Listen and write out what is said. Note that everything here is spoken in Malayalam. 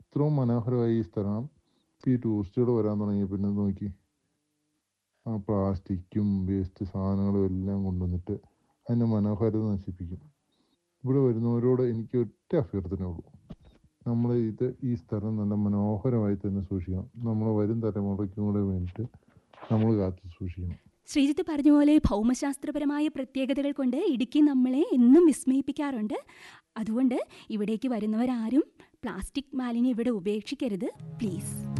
ഇത്രയും മനോഹരമായി ഈ സ്ഥലം ഈ ടൂറിസ്റ്റുകൾ വരാൻ തുടങ്ങി പിന്നെ നോക്കി ആ പ്ലാസ്റ്റിക്കും വേസ്റ്റ് സാധനങ്ങളും എല്ലാം കൊണ്ടുവന്നിട്ട് അതിൻ്റെ മനോഹാരിത നശിപ്പിക്കും ഇവിടെ വരുന്നവരോട് എനിക്ക് ഒറ്റ അഭ്യർത്ഥനയുള്ളൂ നമ്മൾ ഇത് ഈ സ്ഥലം നല്ല മനോഹരമായി തന്നെ സൂക്ഷിക്കണം നമ്മൾ വരും തലമുറയ്ക്കും കൂടെ വേണ്ടിയിട്ട് നമ്മൾ കാത്തു സൂക്ഷിക്കണം ശ്രീജിത്ത് പറഞ്ഞ പോലെ ഭൗമശാസ്ത്രപരമായ പ്രത്യേകതകൾ കൊണ്ട് ഇടുക്കി നമ്മളെ എന്നും വിസ്മയിപ്പിക്കാറുണ്ട് അതുകൊണ്ട് ഇവിടേക്ക് വരുന്നവരാരും പ്ലാസ്റ്റിക് മാലിന്യം ഇവിടെ ഉപേക്ഷിക്കരുത് പ്ലീസ്